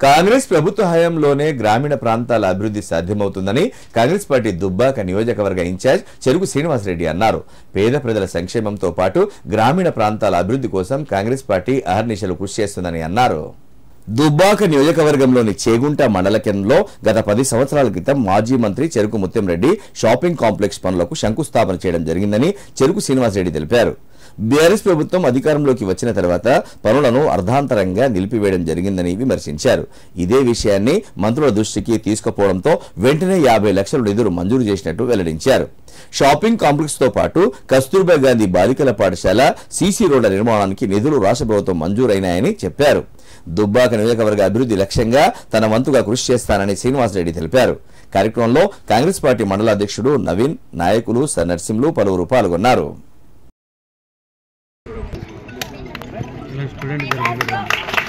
కాంగ్రెస్ ప్రభుత్వ హయాంలోనే గ్రామీణ ప్రాంతాల అభివృద్ధి సాధ్యమవుతుందని కాంగ్రెస్ పార్టీ దుబ్బాక నియోజకవర్గ ఇన్ఛార్జ్ చెరుకు శ్రీనివాసరెడ్డి అన్నారు పేద ప్రజల సంక్షేమంతో పాటు గ్రామీణ ప్రాంతాల అభివృద్ధి కోసం కాంగ్రెస్ పార్టీ అహర్నిశలు కృషి చేస్తుందని అన్నారు దుబ్బాక నియోజకవర్గంలోని చేగుంట మండల కేంద్రంలో గత పది సంవత్సరాల క్రితం మాజీ మంత్రి చెరుకు ముత్యంరెడ్డి షాపింగ్ కాంప్లెక్స్ పనులకు శంకుస్థాపన చేయడం జరిగిందని చెరుకు శ్రీనివాసరెడ్డి తెలిపారు బీఆర్ఎస్ ప్రభుత్వం అధికారంలోకి వచ్చిన తర్వాత పనులను అర్ధాంతరంగా నిలిపివేయడం జరిగిందని విమర్శించారు ఇదే విషయాన్ని మంత్రుల దృష్టికి తీసుకుపోవడంతో వెంటనే యాభై లక్షల నిధులు మంజూరు చేసినట్టు వెల్లడించారు షాపింగ్ కాంప్లెక్స్ తో పాటు కస్తూర్బా గాంధీ బాలికల పాఠశాల సీసీ రోడ్ల నిర్మాణానికి నిధులు రాష్ట్ర ప్రభుత్వం మంజూరైనాయని చెప్పారు దుబ్బాక నియోజకవర్గ అభివృద్ధి లక్ష్యంగా తన వంతుగా కృషి చేస్తానని శ్రీనివాసరెడ్డి తెలిపారు కార్యక్రమంలో కాంగ్రెస్ పార్టీ మండల అధ్యక్షుడు నవీన్ నాయకులు సర్ నర్సింలు పలువురు పాల్గొన్నారు స్టూడెంట్